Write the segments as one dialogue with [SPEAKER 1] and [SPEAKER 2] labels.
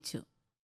[SPEAKER 1] ച്ചു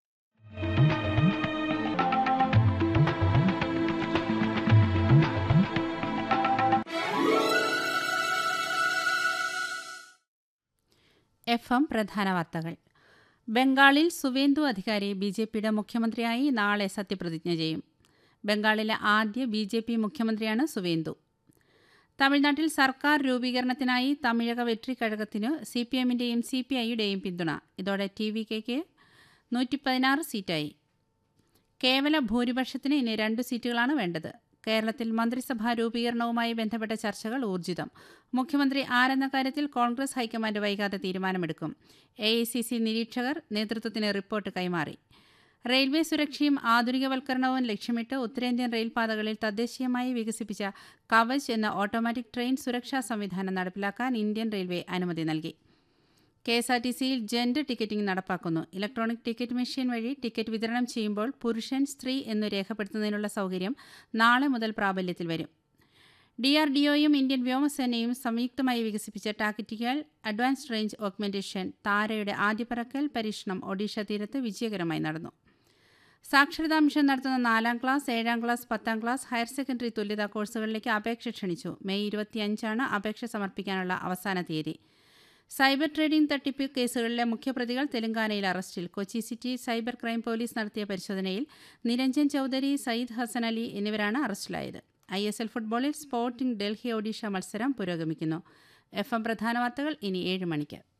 [SPEAKER 1] F M പ്രധാന വാർത്തകൾ ബംഗാളിൽ സുവേന്ദു അധികാരി ബി ജെ പിയുടെ മുഖ്യമന്ത്രിയായി നാളെ സത്യപ്രതിജ്ഞ ചെയ്യും ബംഗാളിലെ ആദ്യ ബി ജെ പി മുഖ്യമന്ത്രിയാണ് സുവേന്ദു തമിഴ്നാട്ടിൽ സർക്കാർ രൂപീകരണത്തിനായി തമിഴക വെട്രിക്കഴകത്തിന് സി പി എമ്മിൻ്റെയും സി പി ഐയുടെയും പിന്തുണ ഇതോടെ ടി വി കെക്ക് നൂറ്റി പതിനാറ് സീറ്റായി കേവല ഭൂരിപക്ഷത്തിന് ഇനി രണ്ട് സീറ്റുകളാണ് വേണ്ടത് കേരളത്തിൽ മന്ത്രിസഭാ രൂപീകരണവുമായി ബന്ധപ്പെട്ട ചർച്ചകൾ ഊർജിതം മുഖ്യമന്ത്രി ആരെന്ന കാര്യത്തിൽ കോൺഗ്രസ് ഹൈക്കമാൻഡ് വൈകാതെ തീരുമാനമെടുക്കും എ ഐ സി സി നിരീക്ഷകർ നേതൃത്വത്തിന് റിപ്പോർട്ട് കൈമാറി റെയിൽവേ സുരക്ഷയും ആധുനികവൽക്കരണവും ലക്ഷ്യമിട്ട് ഉത്തരേന്ത്യൻ റെയിൽപാതകളിൽ തദ്ദേശീയമായി വികസിപ്പിച്ച കവച് എന്ന ഓട്ടോമാറ്റിക് ട്രെയിൻ സുരക്ഷാ സംവിധാനം നടപ്പിലാക്കാൻ ഇന്ത്യൻ റെയിൽവേ അനുമതി നൽകി കെ എസ് ആർ ടി സിയിൽ ജെൻഡർ ടിക്കറ്റിംഗ് നടപ്പാക്കുന്നു ഇലക്ട്രോണിക് ടിക്കറ്റ് മെഷീൻ വഴി ടിക്കറ്റ് വിതരണം ചെയ്യുമ്പോൾ പുരുഷൻ സ്ത്രീ എന്ന് രേഖപ്പെടുത്തുന്നതിനുള്ള സൗകര്യം നാളെ മുതൽ പ്രാബല്യത്തിൽ വരും ഡി ആർ ഡി ഒയും ഇന്ത്യൻ വ്യോമസേനയും സംയുക്തമായി വികസിപ്പിച്ച ടാക്ടിക്കൽ അഡ്വാൻസ്ഡ് റേഞ്ച് ഓഗ്മെന്റേഷൻ താരയുടെ ആദ്യ പറക്കൽ പരീക്ഷണം ഒഡീഷ തീരത്ത് വിജയകരമായി നടന്നു സാക്ഷരതാ മിഷൻ നടത്തുന്ന നാലാം ക്ലാസ് ഏഴാം ക്ലാസ് പത്താം ക്ലാസ് ഹയർ സെക്കൻഡറി തുല്യതാ കോഴ്സുകളിലേക്ക് അപേക്ഷ ക്ഷണിച്ചു മെയ് ഇരുപത്തിയഞ്ചാണ് അപേക്ഷ സമർപ്പിക്കാനുള്ള അവസാന തീയതി സൈബർ ട്രേഡിംഗ് തട്ടിപ്പ് കേസുകളിലെ മുഖ്യപ്രതികൾ തെലങ്കാനയിൽ അറസ്റ്റിൽ Kochi city cyber crime police നടത്തിയ പരിശോധനയിൽ നിരഞ്ജൻ ചൌധരി സയ്യിദ് ഹസൻ അലി എന്നിവരാണ് അറസ്റ്റിലായത് ഐ എസ് എൽ ഫുട്ബോളിൽ സ്പോർട്ടിംഗ് ഡൽഹി ഒഡീഷ മത്സരം പുരോഗമിക്കുന്നു എഫ് എം പ്രധാന വാർത്തകൾ ഇനി ഏഴ് മണിക്ക്